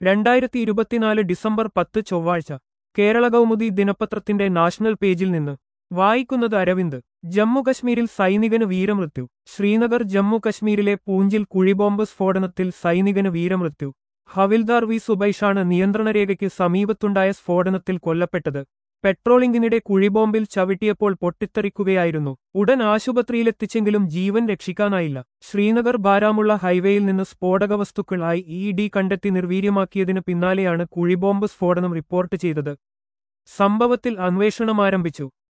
രണ്ടായിരത്തി ഇരുപത്തിനാല് ഡിസംബർ പത്ത് ചൊവ്വാഴ്ച കേരള കൗമുദി ദിനപത്രത്തിന്റെ നാഷണൽ പേജിൽ നിന്ന് വായിക്കുന്നത് അരവിന്ദ് ജമ്മുകശ്മീരിൽ സൈനികന് വീരമൃത്യു ശ്രീനഗർ ജമ്മു കശ്മീരിലെ പൂഞ്ചിൽ കുഴിബോംബ് സ്ഫോടനത്തിൽ സൈനികന് വീരമൃത്യു ഹവിൽദാർ വി സുബൈഷാണ് നിയന്ത്രണരേഖയ്ക്ക് സമീപത്തുണ്ടായ സ്ഫോടനത്തിൽ കൊല്ലപ്പെട്ടത് പെട്രോളിംഗിനിടെ കുഴിബോംബിൽ ചവിട്ടിയപ്പോൾ പൊട്ടിത്തെറിക്കുകയായിരുന്നു ഉടൻ ആശുപത്രിയിലെത്തിച്ചെങ്കിലും ജീവൻ രക്ഷിക്കാനായില്ല ശ്രീനഗർ ബാരാമുള്ള ഹൈവേയിൽ നിന്ന് സ്ഫോടക വസ്തുക്കൾ ഐ ഇ ഡി കണ്ടെത്തി നിർവീര്യമാക്കിയതിനു പിന്നാലെയാണ് കുഴിബോംബ് സ്ഫോടനം റിപ്പോർട്ട് ചെയ്തത് സംഭവത്തിൽ അന്വേഷണം ആരംഭിച്ചു